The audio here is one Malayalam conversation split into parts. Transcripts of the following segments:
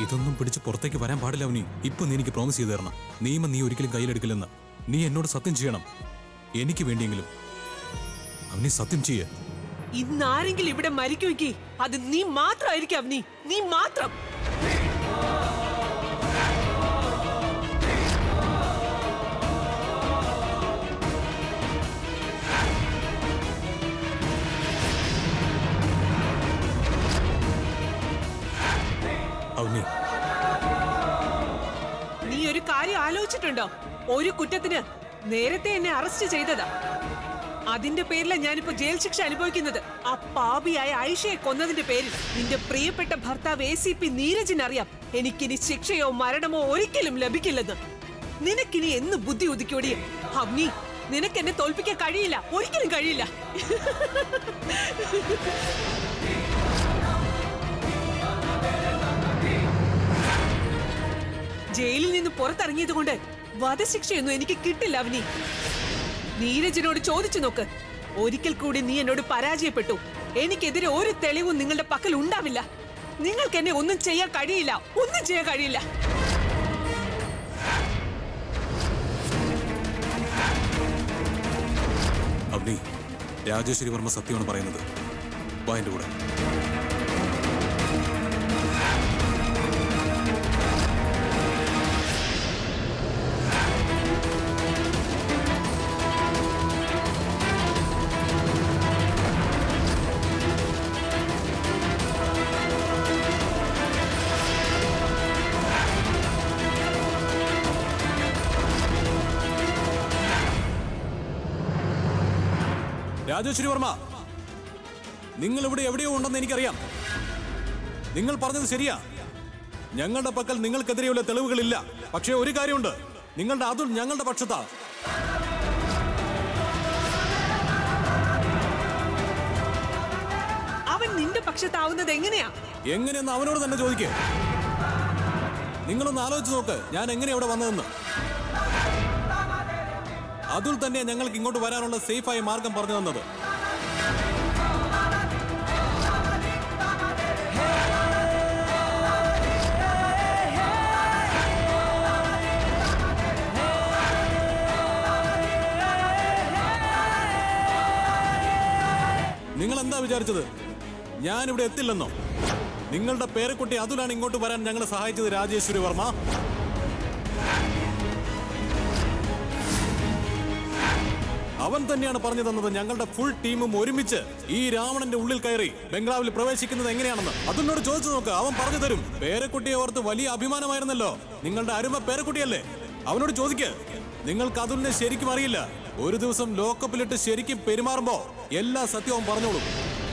ഇതൊന്നും പിടിച്ച് പുറത്തേക്ക് വരാൻ പാടില്ല അവനി ഇപ്പൊ നീ എനിക്ക് പ്രോമിസ് ചെയ്തു തരണം നിയമം നീ ഒരിക്കലും കയ്യിലെടുക്കില്ലെന്ന് നീ എന്നോട് സത്യം ചെയ്യണം എനിക്ക് വേണ്ടിയെങ്കിലും അവനി സത്യം ചെയ്യേ ഇന്ന് ആരെങ്കിലും ഇവിടെ മരിക്കുമെങ്കിൽ അത് നീ മാത്രമായിരിക്കും അവനി നീ മാത്രം അവനി നീ ഒരു കാര്യം ആലോചിച്ചിട്ടുണ്ടോ ഒരു കുറ്റത്തിന് നേരത്തെ എന്നെ അറസ്റ്റ് ചെയ്തതാ അതിന്റെ പേരില ഞാനിപ്പോ ജയിൽ ശിക്ഷ അനുഭവിക്കുന്നത് ആ പാപിയായ ഐഷയെ കൊന്നതിന്റെ പേരിൽ നിന്റെ പ്രിയപ്പെട്ട ഭർത്താവ് എ സി പി നീരജിനറിയാം എനിക്കിനി ശിക്ഷയോ മരണമോ ഒരിക്കലും ലഭിക്കില്ലെന്ന് നിനക്കിനി എന്ന് ബുദ്ധി ഉദിക്കോടി അവനി നിനക്ക് എന്നെ തോൽപ്പിക്കാൻ കഴിയില്ല ഒരിക്കലും കഴിയില്ല ജയിലിൽ നിന്ന് പുറത്തിറങ്ങിയത് കൊണ്ട് വധശിക്ഷയൊന്നും എനിക്ക് കിട്ടില്ല അവനി നീരജിനോട് ചോദിച്ചു നോക്ക് ഒരിക്കൽ കൂടി നീ എന്നോട് പരാജയപ്പെട്ടു എനിക്കെതിരെ ഒരു തെളിവും നിങ്ങളുടെ പക്കൽ ഉണ്ടാവില്ല നിങ്ങൾക്ക് എന്നെ ഒന്നും ചെയ്യാൻ കഴിയില്ല ഒന്നും ചെയ്യാൻ കഴിയില്ല അവനി രാജേശ്വരി വർമ്മ സത്യമാണ് പറയുന്നത് വാ എന്റെ കൂടെ രാജേശ്വരി വർമ്മ നിങ്ങൾ ഇവിടെ എവിടെയോ ഉണ്ടെന്ന് എനിക്കറിയാം നിങ്ങൾ പറഞ്ഞത് ശരിയാ ഞങ്ങളുടെ പക്കൽ നിങ്ങൾക്കെതിരെയുള്ള തെളിവുകളില്ല പക്ഷേ ഒരു കാര്യമുണ്ട് നിങ്ങളുടെ അതുൽ ഞങ്ങളുടെ പക്ഷത്താ അവൻ നിന്റെ പക്ഷത്താവുന്നത് എങ്ങനെയാ എങ്ങനെയെന്ന് അവനോട് തന്നെ ചോദിക്കേ നിങ്ങളൊന്ന് ആലോചിച്ച് നോക്ക് ഞാൻ എങ്ങനെ ഇവിടെ വന്നതെന്ന് അതുൽ തന്നെ ഞങ്ങൾക്ക് ഇങ്ങോട്ട് വരാനുള്ള സേഫായ മാർഗം പറഞ്ഞു തന്നത് നിങ്ങൾ എന്താ വിചാരിച്ചത് ഞാൻ ഇവിടെ എത്തില്ലെന്നോ നിങ്ങളുടെ പേരക്കുട്ടി അതുലാണ് ഇങ്ങോട്ട് വരാൻ ഞങ്ങളെ സഹായിച്ചത് രാജേശ്വരി വർമ്മ അവൻ തന്നെയാണ് പറഞ്ഞു തന്നത് ഞങ്ങളുടെ ഫുൾ ടീമും ഒരുമിച്ച് ഈ രാവണന്റെ ഉള്ളിൽ കയറി ബംഗ്ലാവിൽ പ്രവേശിക്കുന്നത് എങ്ങനെയാണെന്ന് അതിനോട് ചോദിച്ചു നോക്ക് അവൻ പറഞ്ഞു തരും പേരക്കുട്ടിയെ ഓർത്ത് വലിയ അഭിമാനമായിരുന്നല്ലോ നിങ്ങളുടെ അരുമ പേരക്കുട്ടിയല്ലേ അവനോട് ചോദിക്ക് നിങ്ങൾക്ക് അതുലിനെ ശരിക്കും അറിയില്ല ഒരു ദിവസം ലോക്കപ്പിലിട്ട് ശരിക്കും പെരുമാറുമ്പോ എല്ലാ സത്യവും പറഞ്ഞോളൂ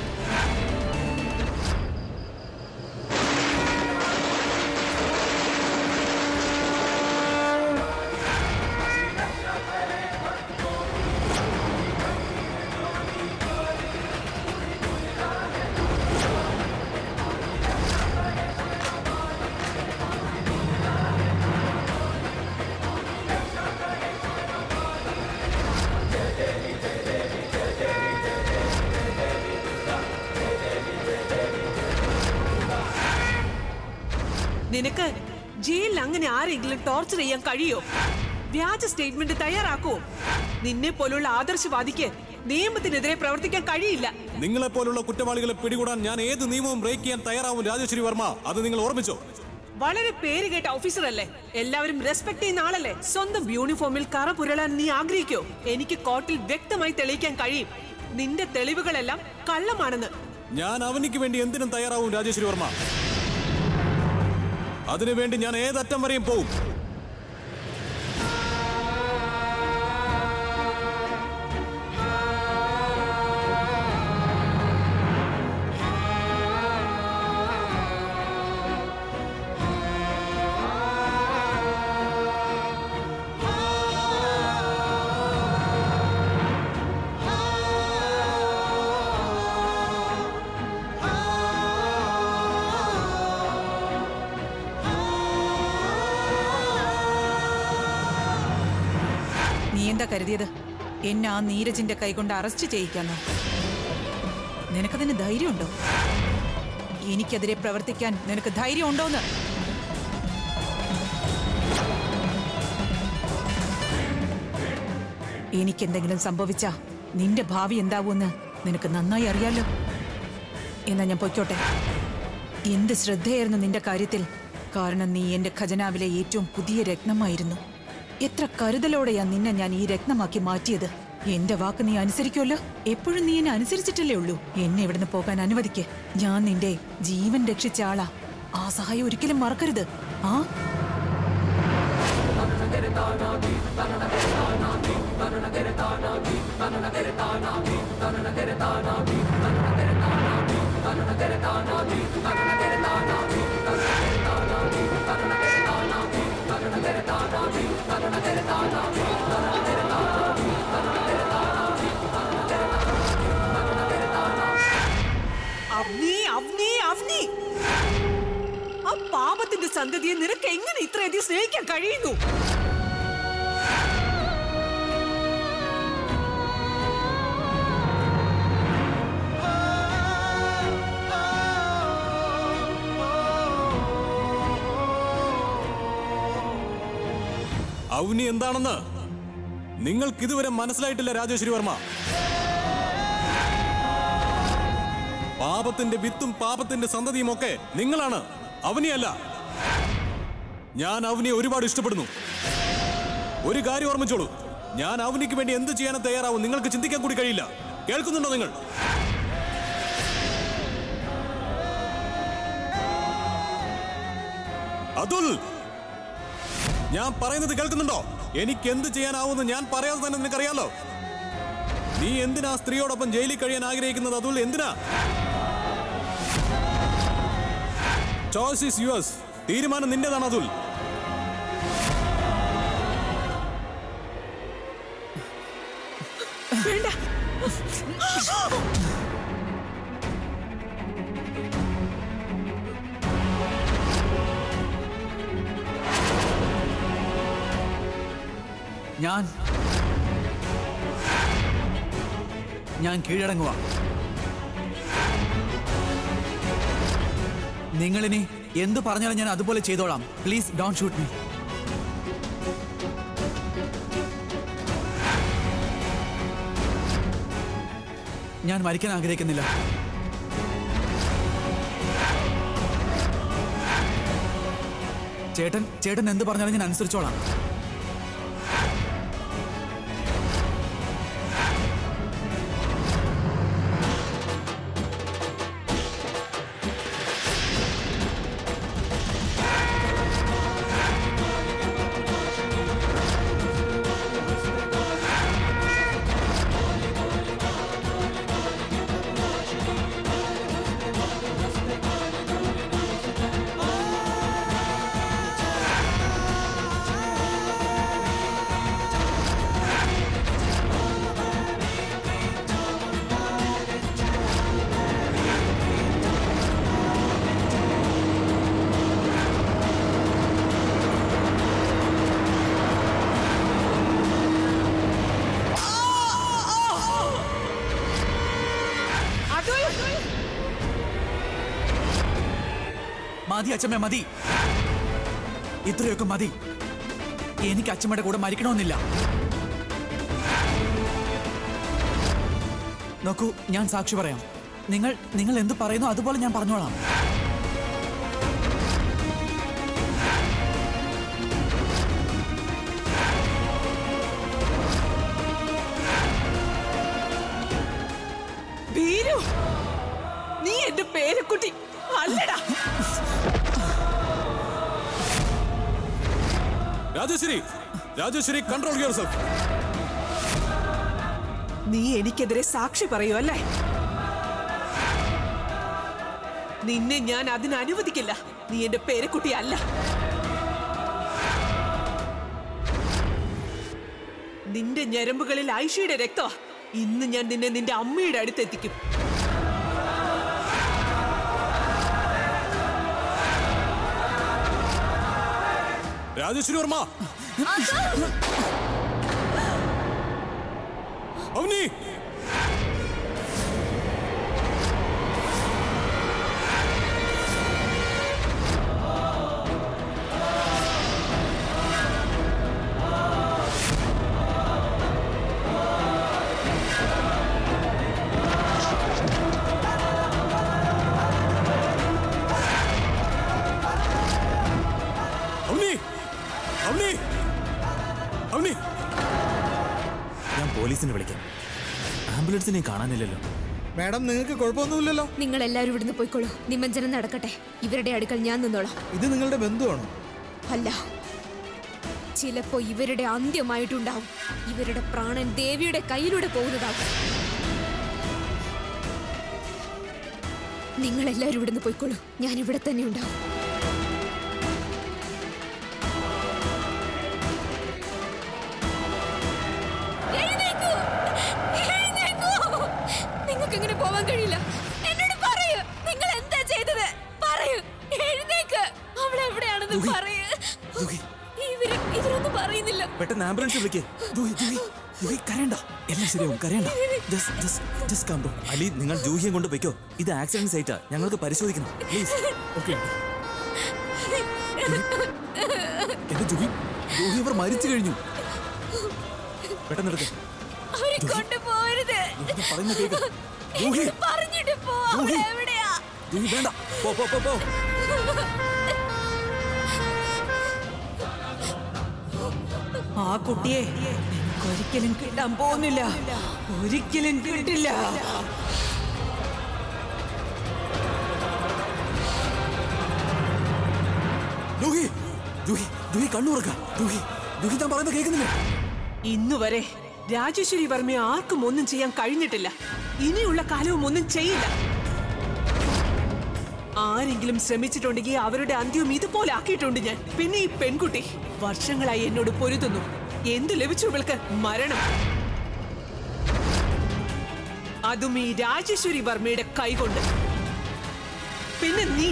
നിനക്ക് ജയിലിൽ അങ്ങനെ ആരെങ്കിലും ടോർച്ചർ ചെയ്യാൻ കഴിയോ വ്യാജ സ്റ്റേറ്റ്മെന്റ് തയ്യാറാക്കുവോ നിന്നെ പോലുള്ള ആദർശവാദിക്ക് നിയമത്തിനെതിരെ പ്രവർത്തിക്കാൻ കഴിയില്ല നിങ്ങളെപ്പോലുള്ള കുറ്റവാളികളെ പിടികൂടാൻ ഞാൻ ഏത് നിയമവും ബ്രേക്ക് ചെയ്യാൻ തയ്യാറാവും രാജേശ്വരി വർമ്മ അത് നിങ്ങൾ ഓർമ്മിച്ചോ വളരെ പേര് കേട്ട ഓഫീസർ അല്ലേ എല്ലാവരും റെസ്പെക്ട് ചെയ്യുന്ന ആളല്ലേ സ്വന്തം യൂണിഫോമിൽ കറ പുരളാൻ നീ ആഗ്രഹിക്കോ എനിക്ക് കോർട്ടിൽ വ്യക്തമായി തെളിയിക്കാൻ കഴിയും നിന്റെ തെളിവുകളെല്ലാം കള്ളമാണെന്ന് ഞാൻ അവനിക്ക് വേണ്ടി എന്തിനും തയ്യാറാവും രാജേശ്വരി വർമ്മ അതിനുവേണ്ടി ഞാൻ ഏതറ്റം വരെയും പോവും നീ എന്താ കരുതിയത് എന്നെ ആ നീരജിന്റെ കൈകൊണ്ട് അറസ്റ്റ് ചെയ്യിക്കാന്നോ നിനക്കതിന് ധൈര്യമുണ്ടോ എനിക്കെതിരെ പ്രവർത്തിക്കാൻ നിനക്ക് ധൈര്യമുണ്ടോന്ന് എനിക്കെന്തെങ്കിലും സംഭവിച്ചാ നിന്റെ ഭാവി എന്താവൂന്ന് നിനക്ക് നന്നായി അറിയാലോ എന്നാ ഞാൻ പൊയ്ക്കോട്ടെ എന്ത് ശ്രദ്ധയായിരുന്നു നിന്റെ കാര്യത്തിൽ കാരണം നീ എന്റെ ഖജനാവിലെ ഏറ്റവും പുതിയ രത്നമായിരുന്നു എത്ര കരുതലോടെയാ നിന്നെ ഞാൻ ഈ രത്നമാക്കി മാറ്റിയത് എന്റെ വാക്ക് നീ അനുസരിക്കുമല്ലോ എപ്പോഴും നീ എന്നെ അനുസരിച്ചിട്ടല്ലേ ഉള്ളൂ എന്നെ ഇവിടുന്ന് പോകാൻ അനുവദിക്ക് ഞാൻ നിന്റെ ജീവൻ രക്ഷിച്ച ആളാ ആ സഹായം ഒരിക്കലും മറക്കരുത് ആ അവ്നി അവ്നി അവ്നി ആ പാപത്തിന്റെ സന്തതിയെ നിനക്ക് എങ്ങനെ ഇത്രയധികം സ്നേഹിക്കാൻ കഴിയുന്നു അവനി എന്താണെന്ന് നിങ്ങൾക്ക് ഇതുവരെ മനസ്സിലായിട്ടില്ല രാജേശ്വരി വർമ്മ പാപത്തിന്റെ വിത്തും പാപത്തിന്റെ സന്തതിയും ഒക്കെ നിങ്ങളാണ് അവനിയല്ല ഞാൻ അവനെ ഒരുപാട് ഇഷ്ടപ്പെടുന്നു ഒരു കാര്യം ഓർമ്മിച്ചോളൂ ഞാൻ അവനിക്ക് വേണ്ടി എന്ത് ചെയ്യാനും തയ്യാറാവും നിങ്ങൾക്ക് ചിന്തിക്കാൻ കൂടി കഴിയില്ല കേൾക്കുന്നുണ്ടോ നിങ്ങൾ അതുൽ ഞാൻ പറയുന്നത് കേൾക്കുന്നുണ്ടോ എനിക്ക് എന്ത് ചെയ്യാനാവുമെന്ന് ഞാൻ പറയാതെ തന്നെ നിനക്കറിയാലോ നീ എന്തിനാ ആ സ്ത്രീയോടൊപ്പം ജയിലിൽ കഴിയാൻ ആഗ്രഹിക്കുന്നത് അതുൽ എന്തിനാ ചോയ്സ് ഈസ് യുവേഴ്സ് തീരുമാനം നിന്റേതാണ് അതുൽ വേണ്ട ഞാൻ ഞാൻ കീഴടങ്ങുക നിങ്ങളിനി എന്തു പറഞ്ഞാലും ഞാൻ അതുപോലെ ചെയ്തോളാം പ്ലീസ് ഡോൺ ഷൂട്ട് മീ ഞാൻ മരിക്കാൻ ആഗ്രഹിക്കുന്നില്ല ചേട്ടൻ ചേട്ടൻ എന്ത് പറഞ്ഞാലും ഞാൻ അനുസരിച്ചോളാം അതുൽ മതി അച്ഛമ്മ മതി ഇത്രയൊക്കെ മതി എനിക്ക് അച്ഛമ്മയുടെ കൂടെ മരിക്കണമെന്നില്ല നോക്കൂ ഞാൻ സാക്ഷി പറയാം നിങ്ങൾ നിങ്ങൾ എന്ത് പറയുന്നു അതുപോലെ ഞാൻ പറഞ്ഞോളാം ഭീരു നീ എന്റെ പേരക്കുട്ടി അല്ലടാ Rajeshwari Rajeshwari control yourself നീ എനിക്കെതിരെ സാക്ഷി പറയൂ അല്ലേ നിന്നെ ഞാൻ അതിന് അനുവദിക്കില്ല നീ എന്റെ പേരക്കുട്ടി അല്ല നിന്റെ ഞരമ്പുകളിൽ ഐഷയുടെ രക്തമാ ഇന്ന് ഞാൻ നിന്നെ നിന്റെ അമ്മയുടെ അടുത്തെത്തിക്കും രാജേശ്വരി വർമ്മ അവനി നീരസിനെ കാണാനില്ലല്ലോ മാഡം നിങ്ങൾക്ക് കുഴപ്പമൊന്നുമില്ലല്ലോ നിങ്ങൾ എല്ലാവരും ഇവിടുന്ന് പോയിക്കോളൂ നിമഞ്ജനം നടക്കട്ടെ ഇവരുടെ അടുക്കൽ ഞാൻ നിന്നോളാം ഇത് നിങ്ങളുടെ ബന്ധുവാണോ അല്ല ചിലപ്പോ ഇവരുടെ അന്ത്യമായിട്ടുണ്ടാവും ഇവരുടെ പ്രാണൻ ദേവിയുടെ കയ്യിലൂടെ പോകുന്നതാകും നിങ്ങൾ എല്ലാവരും ഇവിടുന്ന് പോയിക്കോളൂ ഞാൻ ഇവിടെ തന്നെ ഉണ്ടാവും എഴുന്നേൽക്കൂ! എഴുന്നേൽക്കൂ! നിങ്ങൾക്ക് ഇങ്ങനെ പോവാൻ കഴിയില്ല എന്നോട് പറയൂ നിങ്ങൾ എന്താ ചെയ്തത് പറയൂ എഴുന്നേക്ക് അവൾ എവിടെയാണെന്ന് ദുഹി, പറയൂ ദുഹി. ഇവര് ഇവരൊന്നും പറയുന്നില്ല പെട്ടെന്ന് ആംബുലൻസ് വിളിക്കേ ദുഹി, ദുഹി, ദുഹി, കരയണ്ട എല്ലാം ശരിയാവും കരയണ്ട just just just calm down Ali നിങ്ങൾ ജൂഹിയെ കൊണ്ട് വെക്കോ ഇത് ആക്സിഡന്റ് സൈറ്റാ ഞങ്ങൾക്ക് പരിശോധിക്കണം പ്ലീസ് ഓക്കെ എന്റെ ജുഹി ജുഹി അവർ മരിച്ചു കഴിഞ്ഞു പെട്ടെന്ന് എടുക്ക അവരെ കൊണ്ടുപോകരുത് ഞാൻ പറയുന്ന കേക്ക് ദുഹി എന്നോട് പറഞ്ഞിട്ട് പോ അവൾ ദുഹി. എവിടെയാ ദുഹി വേണ്ട പോ പോ പോ പോ ആ കുട്ടിയെ ഒരിക്കലും കിട്ടാൻ പോകുന്നില്ല ഒരിക്കലും കിട്ടില്ല ദുഹി ദുഹി ദുഹി കണ്ണുറക്ക ദുഹി ദുഹി ഞാൻ പറയുന്ന കേൾക്കുന്നില്ലേ ഇന്നു വരെ രാജേശ്വരി വർമ്മയെ ആർക്കും ഒന്നും ചെയ്യാൻ കഴിഞ്ഞിട്ടില്ല ഇനിയുള്ള കാലവും ഒന്നും ചെയ്യില്ല ആരെങ്കിലും ശ്രമിച്ചിട്ടുണ്ടെങ്കിൽ അവരുടെ അന്ത്യവും ഇതുപോലെ ആക്കിയിട്ടുണ്ട് ഞാൻ പിന്നെ ഈ പെൺകുട്ടി വർഷങ്ങളായി എന്നോട് പൊരുതുന്നു എന്ത് ലഭിച്ചു ഇവൾക്ക് മരണം അതും ഈ രാജേശ്വരി വർമ്മയുടെ കൈകൊണ്ട് പിന്നെ നീ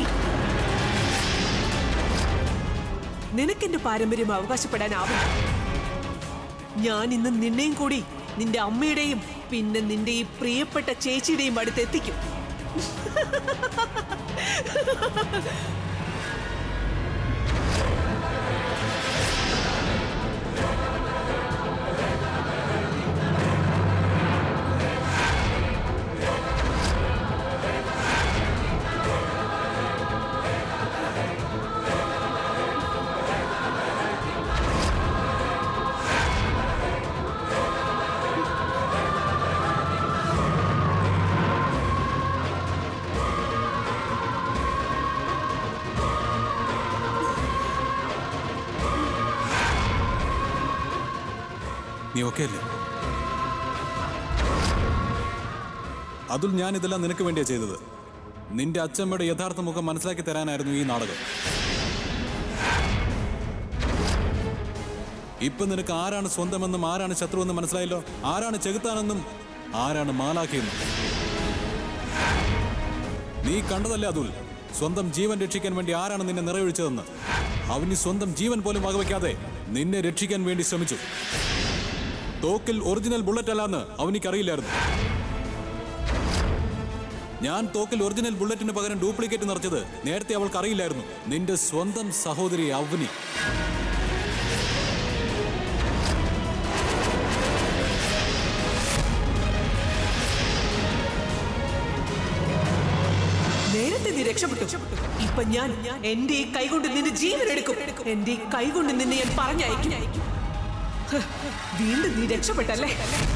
നിനക്കെന്റെ പാരമ്പര്യം അവകാശപ്പെടാനാവില്ല ഞാൻ ഇന്ന് നിന്നെയും കൂടി നിന്റെ അമ്മയുടെയും പിന്നെ നിന്റെ ഈ പ്രിയപ്പെട്ട ചേച്ചിയുടെയും അടുത്ത് എത്തിക്കും നീ ഓക്കെ അല്ലേ അതുൽ ഞാൻ ഇതെല്ലാം നിനക്ക് വേണ്ടിയാ ചെയ്തത് നിന്റെ അച്ഛമ്മയുടെ യഥാർത്ഥ മുഖം മനസ്സിലാക്കി തരാനായിരുന്നു ഈ നാടകം ഇപ്പൊ നിനക്ക് ആരാണ് സ്വന്തമെന്നും ആരാണ് ശത്രുവെന്നും മനസ്സിലായല്ലോ ആരാണ് ചെകുത്താനെന്നും ആരാണ് മാലാക്കിയെന്നും നീ കണ്ടതല്ലേ അതുൽ സ്വന്തം ജീവൻ രക്ഷിക്കാൻ വേണ്ടി ആരാണ് നിന്നെ നിറയൊഴിച്ചതെന്ന് അവന് സ്വന്തം ജീവൻ പോലും വകവയ്ക്കാതെ നിന്നെ രക്ഷിക്കാൻ വേണ്ടി ശ്രമിച്ചു തോക്കിൽ ഒറിജിനൽ ബുള്ളറ്റ് അല്ലാന്ന് അവനിക്കറിയില്ലായിരുന്നു ഞാൻ തോക്കിൽ ഒറിജിനൽ ബുള്ളറ്റിന് പകരം ഡ്യൂപ്ലിക്കേറ്റ് നിറച്ചത് നേരത്തെ അവൾക്ക് അറിയില്ലായിരുന്നു നിന്റെ സ്വന്തം സഹോദരി അവനി നേരത്തെ നീ രക്ഷപ്പെട്ടു ഇപ്പൊ ഞാൻ എന്റെ ഈ കൈകൊണ്ട് നിന്റെ ജീവൻ എടുക്കും എന്റെ ഈ കൈകൊണ്ട് നിന്നെ ഞാൻ പറഞ്ഞയക്കും ഹ്, വീണ്ടും നീ രക്ഷപ്പെട്ടല്ലേ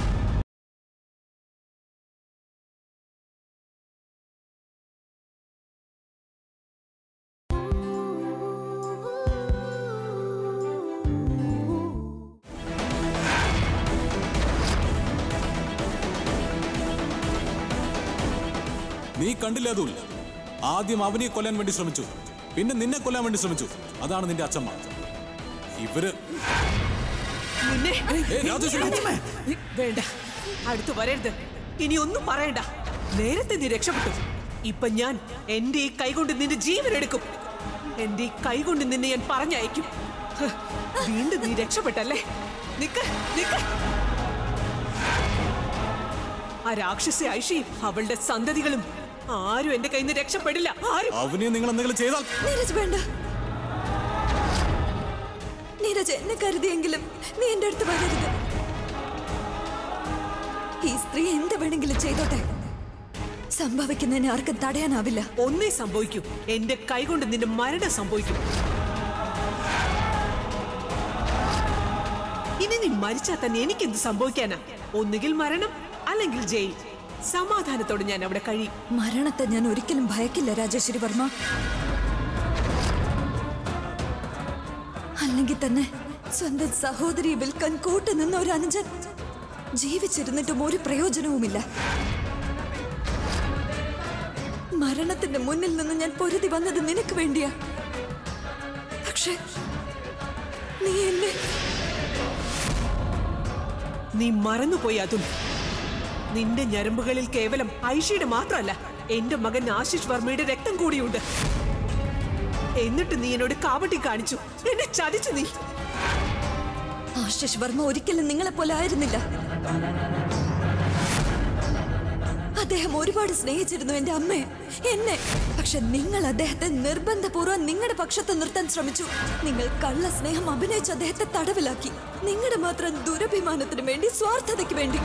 നീ കണ്ടില്ലേ അതുൽ ആദ്യം അവനെ കൊല്ലാൻ വേണ്ടി ശ്രമിച്ചു പിന്നെ നിന്നെ കൊല്ലാൻ വേണ്ടി ശ്രമിച്ചു അതാണ് നിന്റെ അച്ഛമ്മ ഇവര് നിന്നെ ഏയ് രാജേശ്വരി വേണ്ട അടുത്ത് വരരുത് ഇനി ഒന്നും പറയണ്ട നേരത്തെ നീ രക്ഷപ്പെട്ടു ഇപ്പൊ ഞാൻ എന്റെ ഈ കൈകൊണ്ട് നിന്റെ ജീവൻ എടുക്കും എന്റെ ഈ കൈകൊണ്ട് നിന്നെ ഞാൻ പറഞ്ഞയക്കും ഹ്, വീണ്ടും നീ രക്ഷപ്പെട്ടല്ലേ നിക്ക് നിക്ക് ആ രാക്ഷസ ഐഷിയും അവളുടെ സന്തതികളും ആരും എന്റെ കയ്യിൽ നിന്ന് രക്ഷപ്പെടില്ല ആരും അവനെ നിങ്ങൾ എന്തെങ്കിലും ചെയ്താൽ നീരജ് വേണ്ട നീരജ് എന്നെ കരുതിയെങ്കിലും നീ എന്റെ അടുത്ത് വരരുത് ഈ സ്ത്രീ എന്ത് വേണമെങ്കിലും ചെയ്തോട്ടെ സംഭവിക്കുന്നതിനെ ആർക്കും തടയാനാവില്ല ഒന്നേ സംഭവിക്കൂ എന്റെ കൈകൊണ്ട് നിന്റെ മരണം സംഭവിക്കും ഇനി നീ മരിച്ചാൽ തന്നെ എനിക്കെന്ത് സംഭവിക്കാനാ ഒന്നുകിൽ മരണം അല്ലെങ്കിൽ ജയിൽ സമാധാനത്തോടെ ഞാൻ അവിടെ കഴിയും മരണത്തെ ഞാൻ ഒരിക്കലും ഭയക്കില്ല രാജേശ്വരി വർമ്മ അല്ലെങ്കിൽ തന്നെ സ്വന്തം സഹോദരി വിൽക്കാൻ കൂട്ടു നിന്ന ഒരു അനുജൻ ജീവിച്ചിരുന്നിട്ടും ഒരു പ്രയോജനവുമില്ല മരണത്തിന്റെ മുന്നിൽ നിന്ന് ഞാൻ പൊരുതി വന്നത് നിനക്ക് വേണ്ടിയാ പക്ഷേ നീ എന്നെ നീ മറന്നുപോയി അതും നിന്റെ ഞരമ്പുകളിൽ കേവലം ഐഷയുടെ മാത്രമല്ല എന്റെ മകൻ ആശിഷ് വർമ്മയുടെ രക്തം കൂടിയുണ്ട് എന്നിട്ട് നീ എന്നോട് കാവട്ടി കാണിച്ചു എന്നെ ചതിച്ചു നീ ആശിഷ് വർമ്മ ഒരിക്കലും നിങ്ങളെ പോലെ ആയിരുന്നില്ല അദ്ദേഹം ഒരുപാട് സ്നേഹിച്ചിരുന്നു എന്റെ അമ്മയെ എന്നെ പക്ഷെ നിങ്ങൾ അദ്ദേഹത്തെ നിർബന്ധപൂർവ്വം നിങ്ങളുടെ പക്ഷത്ത് നിർത്താൻ ശ്രമിച്ചു നിങ്ങൾ കള്ള സ്നേഹം അഭിനയിച്ച് അദ്ദേഹത്തെ തടവിലാക്കി നിങ്ങളുടെ മാത്രം ദുരഭിമാനത്തിന് വേണ്ടി സ്വാർത്ഥതയ്ക്ക് വേണ്ടി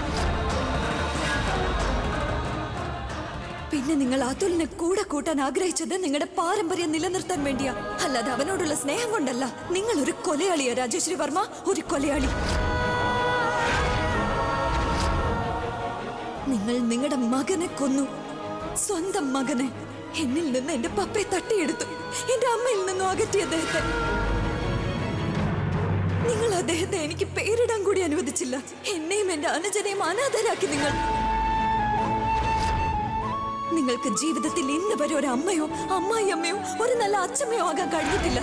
പിന്നെ നിങ്ങൾ അതുലിനെ കൂടെ കൂട്ടാൻ ആഗ്രഹിച്ചത് നിങ്ങളുടെ പാരമ്പര്യം നിലനിർത്താൻ വേണ്ടിയാ അല്ലാതെ അവനോടുള്ള സ്നേഹം കൊണ്ടല്ല നിങ്ങൾ ഒരു കൊലയാളിയാ രാജേശ്വരി വർമ്മ ഒരു കൊലയാളി നിങ്ങൾ നിങ്ങളുടെ മകനെ കൊന്നു സ്വന്തം മകനെ എന്നിൽ നിന്ന് എന്റെ പപ്പയെ തട്ടിയെടുത്തു എന്റെ അമ്മയിൽ നിന്നും അകറ്റി അദ്ദേഹത്തെ നിങ്ങൾ അദ്ദേഹത്തെ എനിക്ക് പേരിടാൻ കൂടി അനുവദിച്ചില്ല എന്നെയും എന്റെ അനുജനെയും അനാഥരാക്കി നിങ്ങൾ നിങ്ങൾക്ക് ജീവിതത്തിൽ ഇന്ന് വരെ ഒരു അമ്മയോ അമ്മായി അമ്മയോ ഒരു നല്ല അച്ഛമ്മയോ ആകാൻ കഴിഞ്ഞിട്ടില്ല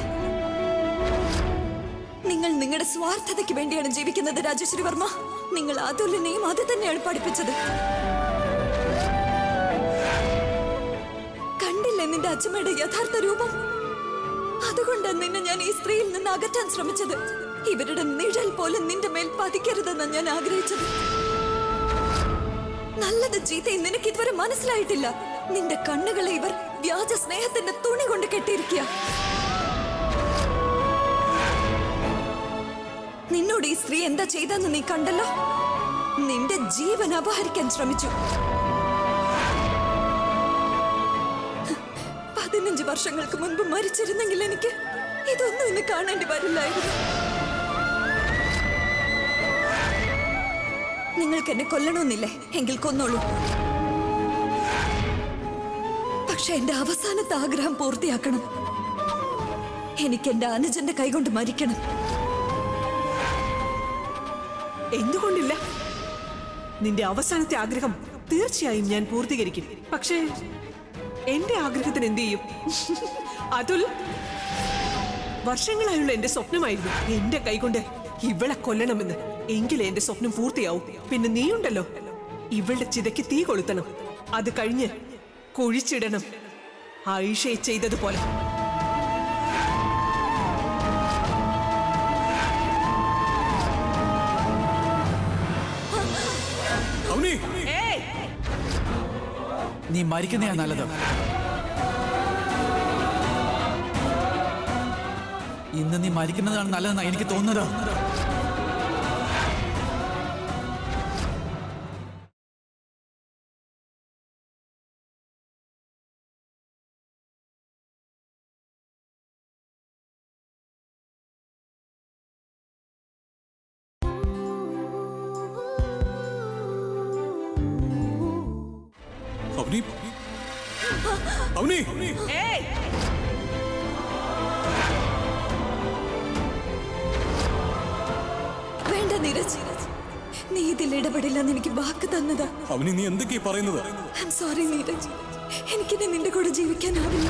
നിങ്ങൾ നിങ്ങളുടെ സ്വാർത്ഥതയ്ക്ക് വേണ്ടിയാണ് ജീവിക്കുന്നത് രാജേശ്വരി വർമ്മ നിങ്ങൾ അതുലിനെയും അത് തന്നെയാണ് പഠിപ്പിച്ചത് കണ്ടില്ലേ നിന്റെ അച്ഛമ്മയുടെ യഥാർത്ഥ രൂപം അതുകൊണ്ടാണ് നിന്നെ ഞാൻ ഈ സ്ത്രീയിൽ നിന്ന് അകറ്റാൻ ശ്രമിച്ചത് ഇവരുടെ നിഴൽ പോലും നിന്റെ മേൽ പതിക്കരുതെന്ന് ഞാൻ ആഗ്രഹിച്ചത് നല്ലത് ചീത്തയും നിനക്ക് ഇതുവരെ മനസ്സിലായിട്ടില്ല നിന്റെ കണ്ണുകളെ ഇവർ വ്യാജ സ്നേഹത്തിന്റെ തുണി കൊണ്ട് കെട്ടിയിരിക്കുക നിന്നോട് ഈ സ്ത്രീ എന്താ ചെയ്തെന്ന് നീ കണ്ടല്ലോ നിന്റെ ജീവൻ അപഹരിക്കാൻ ശ്രമിച്ചു പതിനഞ്ച് വർഷങ്ങൾക്ക് മുൻപ് മരിച്ചിരുന്നെങ്കിൽ എനിക്ക് ഇതൊന്നും ഇന്ന് കാണേണ്ടി വരില്ലായിരുന്നു നിങ്ങൾക്ക് എന്നെ കൊല്ലണമെന്നില്ലേ എങ്കിൽ കൊന്നോളൂ പക്ഷെ എന്റെ അവസാനത്തെ ആഗ്രഹം പൂർത്തിയാക്കണം എനിക്ക് എന്റെ അനുജന്റെ കൈകൊണ്ട് മരിക്കണം എന്തുകൊണ്ടില്ല നിന്റെ അവസാനത്തെ ആഗ്രഹം തീർച്ചയായും ഞാൻ പൂർത്തീകരിക്കും പക്ഷേ എന്റെ ആഗ്രഹത്തിന് എന്ത് ചെയ്യും അതുൽ വർഷങ്ങളായുള്ള എന്റെ സ്വപ്നമായിരുന്നു എന്റെ കൈകൊണ്ട് ഇവളെ കൊല്ലണമെന്ന് എങ്കിലേ എന്റെ സ്വപ്നം പൂർത്തിയാവും പിന്നെ നീയുണ്ടല്ലോ ഇവളുടെ ചിതയ്ക്ക് തീ കൊളുത്തണം അത് കഴിഞ്ഞ് കുഴിച്ചിടണം ആയിഷയെ ചെയ്തതുപോലെ അവനി ഏയ് നീ മരിക്കുന്നതാ നല്ലത് ഇന്ന് നീ മരിക്കുന്നതാണ് നല്ലതെന്നാ എനിക്ക് തോന്നുന്നത് അവനി അവനി ഏയ് വേണ്ട നീരജ് നീ ഇതിൽ ഇടപെടില്ലെന്ന് എനിക്ക് വാക്ക് തന്നതാ അവനി നീ എന്തൊക്കെയാ പറയുന്നത് ഐ എം സോറി നീരജ് എനിക്കിനി നിന്റെ കൂടെ ജീവിക്കാനാവില്ല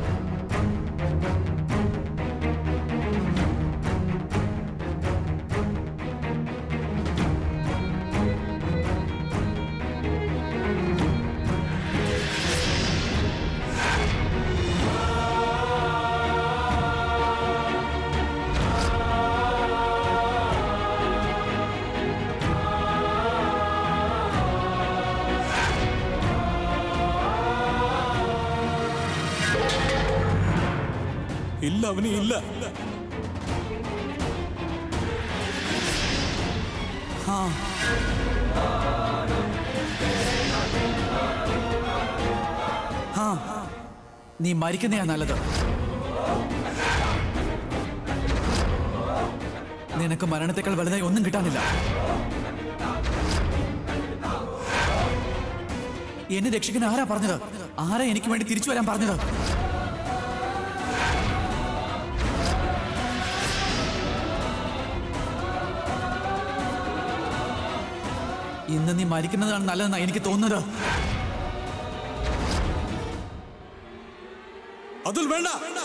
ഇല്ല അവനി ഇല്ല ആ ആ നീ മരിക്കുന്നതാ നല്ലത് നിനക്ക് മരണത്തെക്കാൾ വലുതായി ഒന്നും കിട്ടാനില്ല എന്നെ രക്ഷിക്കാൻ ആരാ പറഞ്ഞത് ആരാ എനിക്ക് വേണ്ടി തിരിച്ചു വരാൻ പറഞ്ഞത് ഇന്ന് നീ മരിക്കുന്നതാണ് നല്ലതെന്നാണ് എനിക്ക് തോന്നുന്നത് അതുൽ വേണ്ട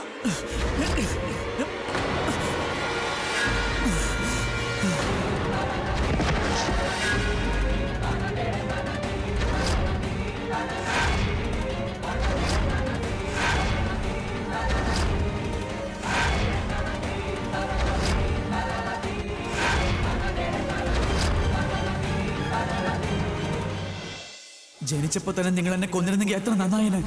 ജനിച്ചപ്പോ തന്നെ നിങ്ങൾ എന്നെ കൊന്നിരുന്നെങ്കിൽ എത്ര നന്നായിന്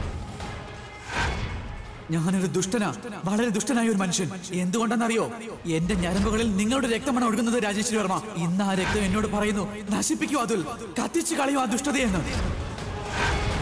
ഞാനൊരു ദുഷ്ടനാ വളരെ ദുഷ്ടനായ ഒരു മനുഷ്യൻ എന്തുകൊണ്ടെന്നറിയോ എന്റെ ഞരമ്പുകളിൽ നിങ്ങളുടെ രക്തമാണ് ഒഴുകുന്നത് രാജേശ്വരി വർമ്മ ഇന്ന് ആ രക്തം എന്നോട് പറയുന്നു നശിപ്പിക്കൂ അതുൽ കത്തിച്ചു കളയൂ ആ ദുഷ്ടതയെന്ന്